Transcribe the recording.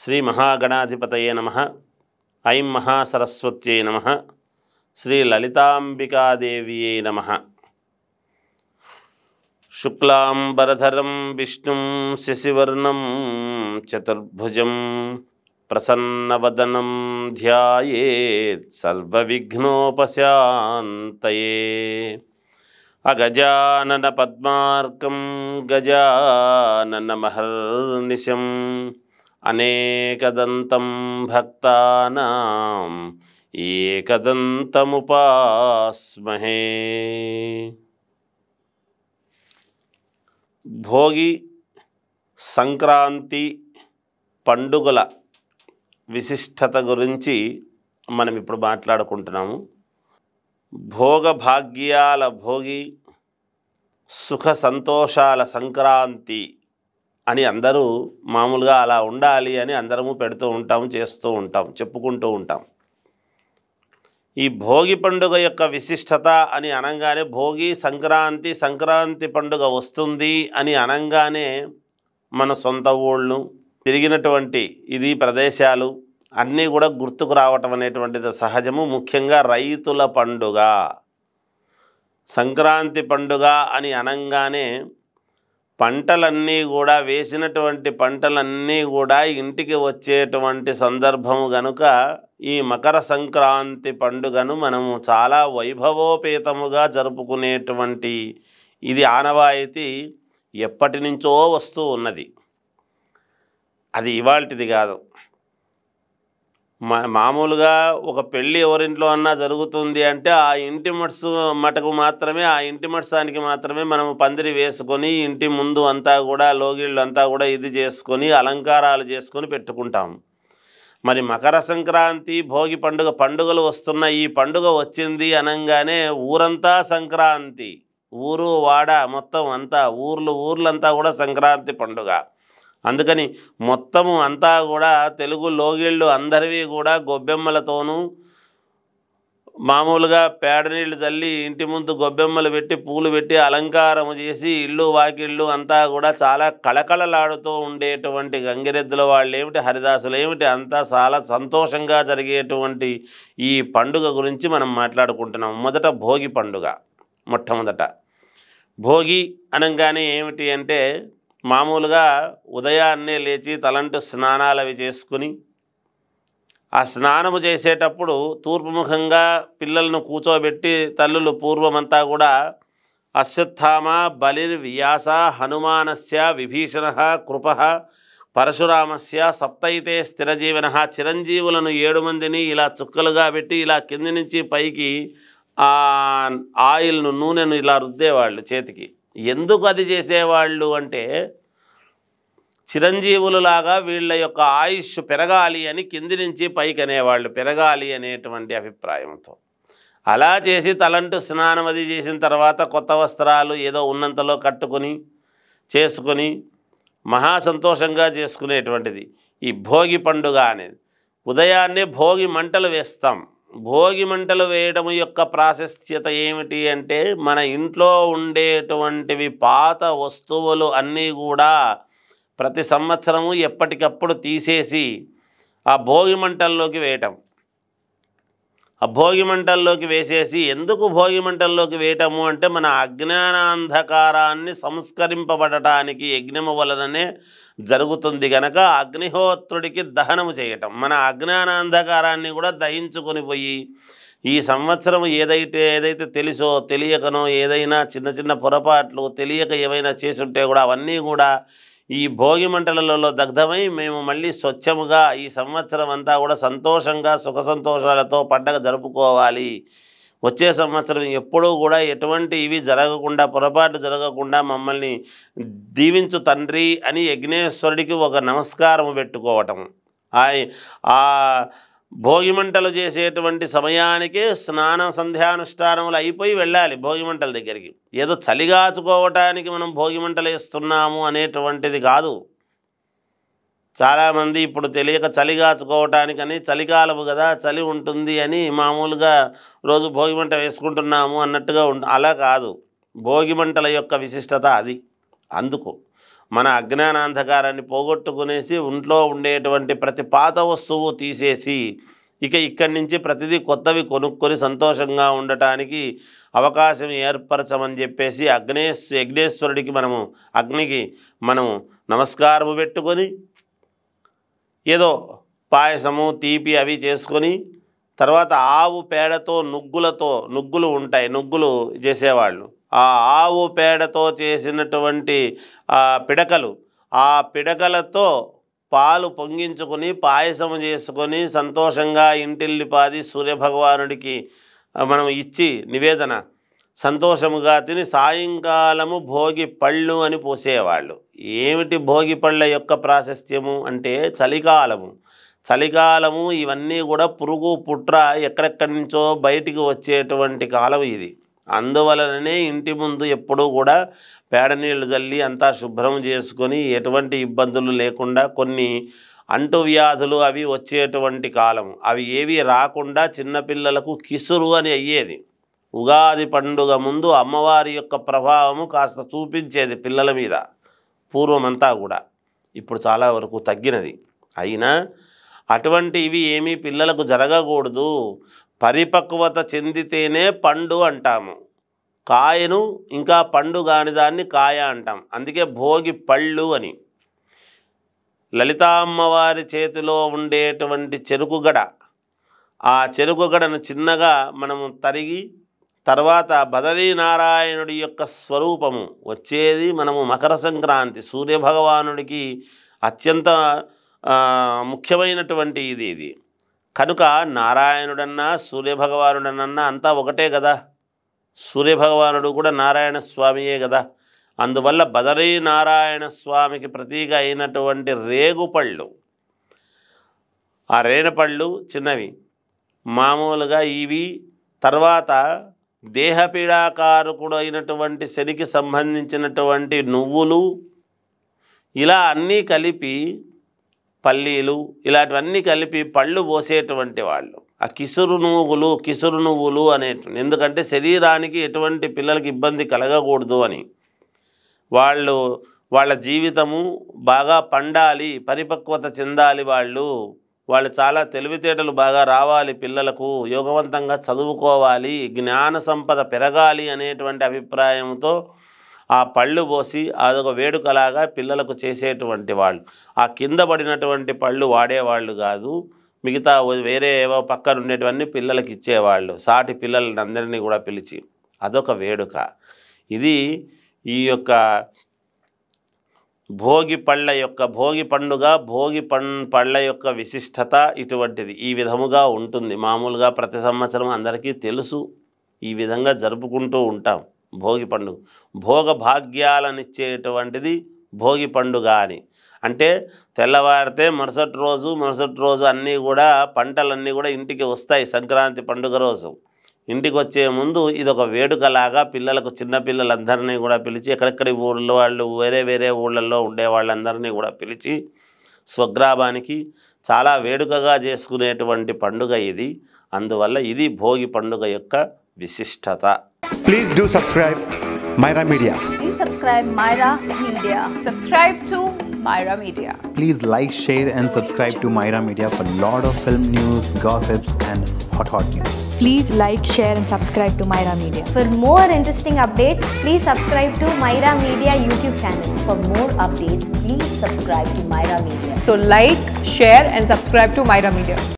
శ్రీ మహాగణాధిపతయే నమ ఐం మహాసరస్వత్యై నమ శ్రీ లలితాంబికాదేవ్యై నమ శుక్లాంబరధరం విష్ణుం శశివర్ణం చతుర్భుజం ప్రసన్నవదనం ధ్యాయేత్ సర్వవిఘ్నోపశాంతయే అగజానన పద్మార్కం గజాననమహర్నిశం అనేకదంతం భక్తానాం ఏకదంతముపాస్మహే భోగి సంక్రాంతి పండుగల విశిష్టత గురించి మనం ఇప్పుడు మాట్లాడుకుంటున్నాము భోగ భాగ్యాల భోగి సుఖ సంతోషాల సంక్రాంతి అని అందరూ మామూలుగా అలా ఉండాలి అని అందరము పెడుతూ ఉంటాం చేస్తూ ఉంటాం చెప్పుకుంటూ ఉంటాం ఈ భోగి పండుగ యొక్క విశిష్టత అని అనగానే భోగి సంక్రాంతి సంక్రాంతి పండుగ వస్తుంది అని అనగానే మన సొంత ఊళ్ళు తిరిగినటువంటి ఇది ప్రదేశాలు అన్నీ కూడా గుర్తుకు రావటం అనేటువంటిది సహజము ముఖ్యంగా రైతుల పండుగ సంక్రాంతి పండుగ అని అనగానే పంటలన్నీ కూడా వేసినటువంటి పంటలన్నీ కూడా ఇంటికి వచ్చేటువంటి సందర్భము గనుక ఈ మకర సంక్రాంతి పండుగను మనము చాలా వైభవోపేతముగా జరుపుకునేటువంటి ఇది ఆనవాయితీ ఎప్పటి నుంచో వస్తూ ఉన్నది అది ఇవాల్టిది కాదు మా మామూలుగా ఒక పెళ్ళి ఎవరింట్లో అన్నా జరుగుతుంది అంటే ఆ ఇంటి మట్సు మటకు మాత్రమే ఆ ఇంటి మట్సానికి మాత్రమే మనం పందిరి వేసుకొని ఇంటి ముందు అంతా కూడా లోగిళ్ళు అంతా కూడా ఇది చేసుకొని అలంకారాలు చేసుకొని పెట్టుకుంటాం మరి మకర సంక్రాంతి భోగి పండుగ పండుగలు వస్తున్న ఈ పండుగ వచ్చింది అనగానే ఊరంతా సంక్రాంతి ఊరు వాడ మొత్తం అంతా ఊర్లు ఊర్లంతా కూడా సంక్రాంతి పండుగ అందుకని మొత్తము అంతా కూడా తెలుగు లోగిళ్ళు అందరివి కూడా గొబ్బెమ్మలతోనూ మామూలుగా పేడ నీళ్ళు చల్లి ఇంటి ముందు గొబ్బెమ్మలు పెట్టి పూలు పెట్టి అలంకారం చేసి ఇల్లు వాకిళ్ళు అంతా కూడా చాలా కళకళలాడుతూ ఉండేటువంటి గంగిరెద్దుల వాళ్ళు ఏమిటి హరిదాసులు ఏమిటి అంతా చాలా సంతోషంగా జరిగేటువంటి ఈ పండుగ గురించి మనం మాట్లాడుకుంటున్నాం మొదట భోగి పండుగ మొట్టమొదట భోగి అనగానే ఏమిటి అంటే మామూలుగా ఉదయాన్నే లేచి తలంటు స్నానాలు అవి చేసుకుని ఆ స్నానము చేసేటప్పుడు తూర్పుముఖంగా పిల్లలను కూర్చోబెట్టి తల్లులు పూర్వమంతా కూడా అశ్వత్థామ బలిర్ వ్యాస హనుమానస్య విభీషణ కృప పరశురామస్య సప్తైతే స్థిరజీవన చిరంజీవులను ఏడు మందిని ఇలా చుక్కలుగా పెట్టి ఇలా కింది నుంచి పైకి ఆ ఆయిల్ను నూనెను ఇలా రుద్దేవాళ్ళు చేతికి ఎందుకు అది చేసేవాళ్ళు అంటే చిరంజీవులలాగా వీళ్ళ యొక్క ఆయుష్ పెరగాలి అని కింది నుంచి పైకి అనేవాళ్ళు పెరగాలి అనేటువంటి అభిప్రాయంతో అలా చేసి తలంటు స్నానం అది చేసిన తర్వాత కొత్త వస్త్రాలు ఏదో ఉన్నంతలో కట్టుకొని చేసుకొని మహా సంతోషంగా చేసుకునేటువంటిది ఈ భోగి పండుగ అనేది ఉదయాన్నే భోగి మంటలు వేస్తాం భోగి మంటలు వేయడం యొక్క ప్రాశస్త్యత ఏమిటి అంటే మన ఇంట్లో ఉండేటువంటివి పాత వస్తువులు అన్నీ కూడా ప్రతి సంవత్సరము ఎప్పటికప్పుడు తీసేసి ఆ భోగి మంటల్లోకి వేయటం ఆ భోగి మంటల్లోకి వేసేసి ఎందుకు భోగి మంటల్లోకి వేయటము అంటే మన అజ్ఞానాంధకారాన్ని సంస్కరింపబడటానికి యజ్ఞము వలననే జరుగుతుంది గనక అగ్నిహోత్రుడికి దహనము చేయటం మన అజ్ఞానాంధకారాన్ని కూడా దహించుకొని పోయి ఈ సంవత్సరం ఏదైతే ఏదైతే తెలుసో తెలియకనో ఏదైనా చిన్న చిన్న పొరపాట్లు తెలియక ఏవైనా చేసుంటే కూడా అవన్నీ కూడా ఈ భోగి మంటలలో దగ్ధమై మేము మళ్ళీ స్వచ్ఛముగా ఈ సంవత్సరం అంతా కూడా సంతోషంగా సుఖ సంతోషాలతో పండగ జరుపుకోవాలి వచ్చే సంవత్సరం ఎప్పుడూ కూడా ఎటువంటి ఇవి జరగకుండా పొరపాటు జరగకుండా మమ్మల్ని దీవించు తండ్రి అని యజ్ఞేశ్వరుడికి ఒక నమస్కారం పెట్టుకోవటం ఆయ- ఆ భోగి మంటలు చేసేటువంటి సమయానికే స్నానం సంధ్యానుష్ఠానములు అయిపోయి వెళ్ళాలి భోగి మంటల దగ్గరికి ఏదో చలిగాచుకోవటానికి మనం భోగి మంటలు వేస్తున్నాము అనేటువంటిది కాదు చాలామంది ఇప్పుడు తెలియక చలి కాచుకోవటానికని చలికాలము కదా చలి ఉంటుంది అని మామూలుగా రోజు భోగి మంట వేసుకుంటున్నాము అన్నట్టుగా ఉం అలా కాదు భోగి మంటల యొక్క విశిష్టత అది అందుకు మన అజ్ఞానాంధకారాన్ని పోగొట్టుకునేసి ఒంట్లో ఉండేటువంటి ప్రతి పాత వస్తువు తీసేసి ఇక ఇక్కడి నుంచి ప్రతిదీ కొత్తవి కొనుక్కొని సంతోషంగా ఉండటానికి అవకాశం ఏర్పరచమని చెప్పేసి అగ్నేశ్ యజ్ఞేశ్వరుడికి మనము అగ్నికి మనము నమస్కారము పెట్టుకొని ఏదో పాయసము తీపి అవి చేసుకొని తర్వాత ఆవు పేడతో నుగ్గులతో నుగ్గులు ఉంటాయి నుగ్గులు చేసేవాళ్ళు ఆ ఆవు పేడతో చేసినటువంటి ఆ పిడకలు ఆ పిడకలతో పాలు పొంగించుకొని పాయసము చేసుకొని సంతోషంగా ఇంటిల్లిపాది సూర్యభగవానుడికి ఆ, మనం ఇచ్చి నివేదన సంతోషముగా తిని సాయంకాలము భోగి పళ్ళు అని పోసేవాళ్ళు ఏమిటి భోగి పళ్ళ యొక్క ప్రాశస్త్యము అంటే చలికాలము చలికాలము ఇవన్నీ కూడా పురుగు పుట్ర ఎక్కడెక్కడి నుంచో బయటికి వచ్చేటువంటి కాలం ఇది అందువలననే ఇంటి ముందు ఎప్పుడూ కూడా పేడ నీళ్లు చల్లి అంతా శుభ్రం చేసుకొని ఎటువంటి ఇబ్బందులు లేకుండా కొన్ని అంటువ్యాధులు అవి వచ్చేటువంటి కాలం అవి ఏవి రాకుండా చిన్నపిల్లలకు కిసురు అని అయ్యేది ఉగాది పండుగ ముందు అమ్మవారి యొక్క ప్రభావము కాస్త చూపించేది పిల్లల మీద పూర్వమంతా కూడా ఇప్పుడు చాలా వరకు తగ్గినది అయినా అటువంటి ఇవి ఏమీ పిల్లలకు జరగకూడదు పరిపక్వత చెందితేనే పండు అంటాము కాయను ఇంకా పండు కాని దాన్ని కాయ అంటాం అందుకే భోగి పళ్ళు అని లలితామ్మవారి చేతిలో ఉండేటువంటి చెరుకుగడ ఆ చెరుకుగడను చిన్నగా మనము తరిగి తర్వాత బదరీనారాయణుడి యొక్క స్వరూపము వచ్చేది మనము మకర సంక్రాంతి సూర్యభగవానుడికి అత్యంత ఆ, ముఖ్యమైనటువంటి ఇది ఇది కనుక నారాయణుడన్నా సూర్యభగవానుడనన్నా అంతా ఒకటే కదా సూర్యభగవానుడు కూడా నారాయణ స్వామియే కదా అందువల్ల బదరీ నారాయణ స్వామికి ప్రతీక అయినటువంటి రేగుపళ్ళు ఆ రేణపళ్ళు చిన్నవి మామూలుగా ఇవి తర్వాత దేహపీడాకారకుడు అయినటువంటి శనికి సంబంధించినటువంటి నువ్వులు ఇలా అన్నీ కలిపి పల్లీలు ఇలాంటివన్నీ కలిపి పళ్ళు పోసేటువంటి వాళ్ళు ఆ కిసురు నువ్వులు కిసురు నువ్వులు అనేటువంటి ఎందుకంటే శరీరానికి ఎటువంటి పిల్లలకి ఇబ్బంది కలగకూడదు అని వాళ్ళు వాళ్ళ జీవితము బాగా పండాలి పరిపక్వత చెందాలి వాళ్ళు వాళ్ళు చాలా తెలివితేటలు బాగా రావాలి పిల్లలకు యోగవంతంగా చదువుకోవాలి జ్ఞాన సంపద పెరగాలి అనేటువంటి అభిప్రాయంతో ఆ పళ్ళు పోసి అదొక వేడుకలాగా పిల్లలకు చేసేటువంటి వాళ్ళు ఆ కింద పడినటువంటి పళ్ళు వాడేవాళ్ళు కాదు మిగతా వేరే ఏవో పక్కన ఉండేటివన్నీ పిల్లలకి ఇచ్చేవాళ్ళు సాటి పిల్లలని అందరినీ కూడా పిలిచి అదొక వేడుక ఇది ఈ యొక్క భోగి పళ్ళ యొక్క భోగి పండుగ భోగి పం పళ్ళ యొక్క విశిష్టత ఇటువంటిది ఈ విధముగా ఉంటుంది మామూలుగా ప్రతి సంవత్సరం అందరికీ తెలుసు ఈ విధంగా జరుపుకుంటూ ఉంటాం భోగి పండుగ భోగ భాగ్యాలనిచ్చేటువంటిది భోగి పండుగ అని అంటే తెల్లవారితే మరుసటి రోజు మరుసటి రోజు అన్నీ కూడా పంటలన్నీ కూడా ఇంటికి వస్తాయి సంక్రాంతి పండుగ రోజు ఇంటికి వచ్చే ముందు ఇది ఒక వేడుకలాగా పిల్లలకు చిన్న పిల్లలందరినీ కూడా పిలిచి ఎక్కడెక్కడి ఊళ్ళో వాళ్ళు వేరే వేరే ఊళ్ళల్లో ఉండే వాళ్ళందరినీ కూడా పిలిచి స్వగ్రామానికి చాలా వేడుకగా చేసుకునేటువంటి పండుగ ఇది అందువల్ల ఇది భోగి పండుగ యొక్క విశిష్టత Please do subscribe Myra Media. Please subscribe Myra Media. Subscribe to Myra Media. Please like, share, and subscribe to Myra Media for lot of film news, gossips, and hot hot news. Please like, share, and subscribe to Myra Media. For more interesting updates, please subscribe to Myra Media YouTube channel. For more updates, please subscribe to Myra Media. So like, share and subscribe to Myra Media.